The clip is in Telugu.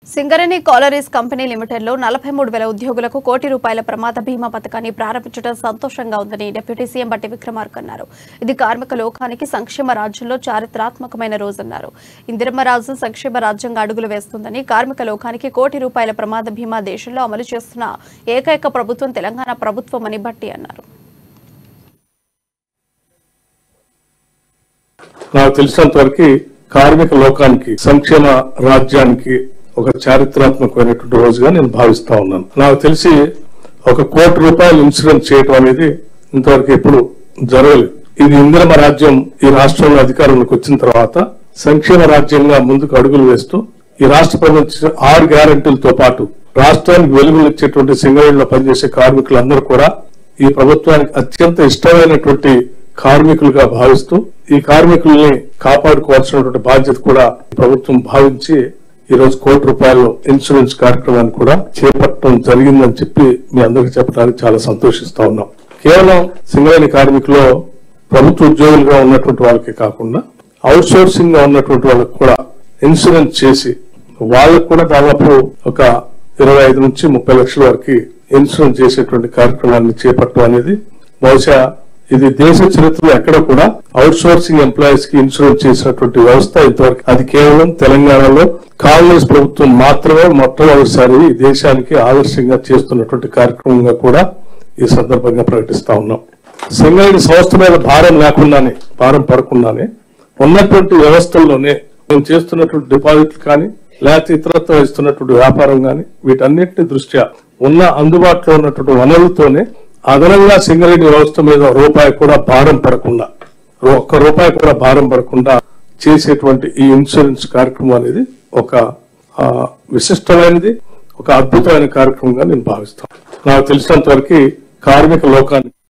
సింగరేణి కాలరీస్ కంపెనీ లిమిటెడ్లో నలభై మూడు వేల ఉద్యోగులకు కోటి రూపాయల ప్రమాద బీమా పథకాన్ని ప్రారంభించడం సంతోషంగా ఉందని డిప్యూటీ సీఎం బట్టి విక్రమార్క అన్నారు ఇది కార్మిక లోకానికి సంక్షేమ రాజ్యంలో చారిత్రాత్మకమైన రోజన్నారు ఇందిరమ్మ రాజు సంక్షేమ రాజ్యంగా అడుగులు వేస్తుందని కార్మిక లోకానికి కోటి రూపాయల ప్రమాద బీమా దేశంలో అమలు చేస్తున్న ఏకైక ప్రభుత్వం తెలంగాణ ప్రభుత్వమని బట్టి అన్నారు నాకు తెలిసినంత వరకు కార్మిక లోకానికి సంక్షేమ రాజ్యానికి ఒక చారిత్రాత్మకమైనటువంటి రోజుగా నేను భావిస్తా ఉన్నాను నాకు తెలిసి ఒక కోటి రూపాయలు ఇన్సూరెన్స్ చేయటం అనేది ఇంతవరకు ఎప్పుడు జరగలేదు ఇది ఇందిరమ రాజ్యం ఈ రాష్ట్రంలో అధికారంలోకి వచ్చిన తర్వాత సంక్షేమ రాజ్యంగా ముందుకు అడుగులు వేస్తూ ఈ రాష్ట్ర ప్రభుత్వం ఇచ్చిన ఆరు గ్యారంటీలతో పాటు రాష్ట్రానికి వెలుగులు ఇచ్చేటువంటి సింగరేణిలో పనిచేసే కార్మికులందరూ కూడా ఈ ప్రభుత్వానికి అత్యంత ఇష్టమైనటువంటి కార్మికులుగా భావిస్తూ ఈ కార్మికుల్ని కాపాడుకోవాల్సినటువంటి బాధ్యత కూడా ప్రభుత్వం భావించి ఈ రోజు కోటి రూపాయల ఇన్సూరెన్స్ కార్యక్రమాన్ని కూడా చేపట్టడం జరిగిందని చెప్పి మీ అందరికీ చెప్పడానికి చాలా సంతోషిస్తా ఉన్నాం కేవలం సింగరేణి కార్మికులు ప్రభుత్వ ఉద్యోగులుగా ఉన్నటువంటి వాళ్ళకి కాకుండా అవుట్ సోర్సింగ్ గా ఉన్నటువంటి వాళ్ళకి కూడా ఇన్సూరెన్స్ చేసి వాళ్ళకు కూడా దాదాపు ఒక ఇరవై ఐదు నుంచి ముప్పై లక్షల వరకు ఇన్సూరెన్స్ చేసేటువంటి కార్యక్రమాన్ని చేపట్టడం అనేది బహుశా ఇది దేశ చరిత్రలో ఎక్కడ కూడా అవుట్ సోర్సింగ్ ఎంప్లాయీస్ కి ఇన్సూరెన్స్ చేసినటువంటి వ్యవస్థ ఇంతవరకు అది కేవలం తెలంగాణలో కాంగ్రెస్ ప్రభుత్వం మాత్రమే మొట్టమొదటిసారి ఈ దేశానికి ఆదర్శంగా చేస్తున్నటువంటి కార్యక్రమంగా కూడా ఈ సందర్భంగా ప్రకటిస్తా ఉన్నాం సింగరేణి సంస్థ మీద భారం లేకుండానే భారం పడకుండానే ఉన్నటువంటి వ్యవస్థల్లోనే మేము చేస్తున్నటువంటి డిపాజిట్లు కానీ లేకపోతే ఇతరత్వ ఇస్తున్నటువంటి వ్యాపారం కానీ వీటన్నిటిని దృష్ట్యా ఉన్న అందుబాటులో ఉన్నటువంటి వనరులతోనే అదనంగా సింగరేణి వ్యవస్థ మీద రూపాయి కూడా భారం పడకుండా ఒక్క రూపాయి కూడా భారం పడకుండా చేసేటువంటి ఈ ఇన్సూరెన్స్ కార్యక్రమం అనేది ఒక ఆ, విశిష్టమైనది ఒక అద్భుతమైన కార్యక్రమంగా నేను భావిస్తాను నాకు తెలిసినంత వరకు కార్మిక లోకానికి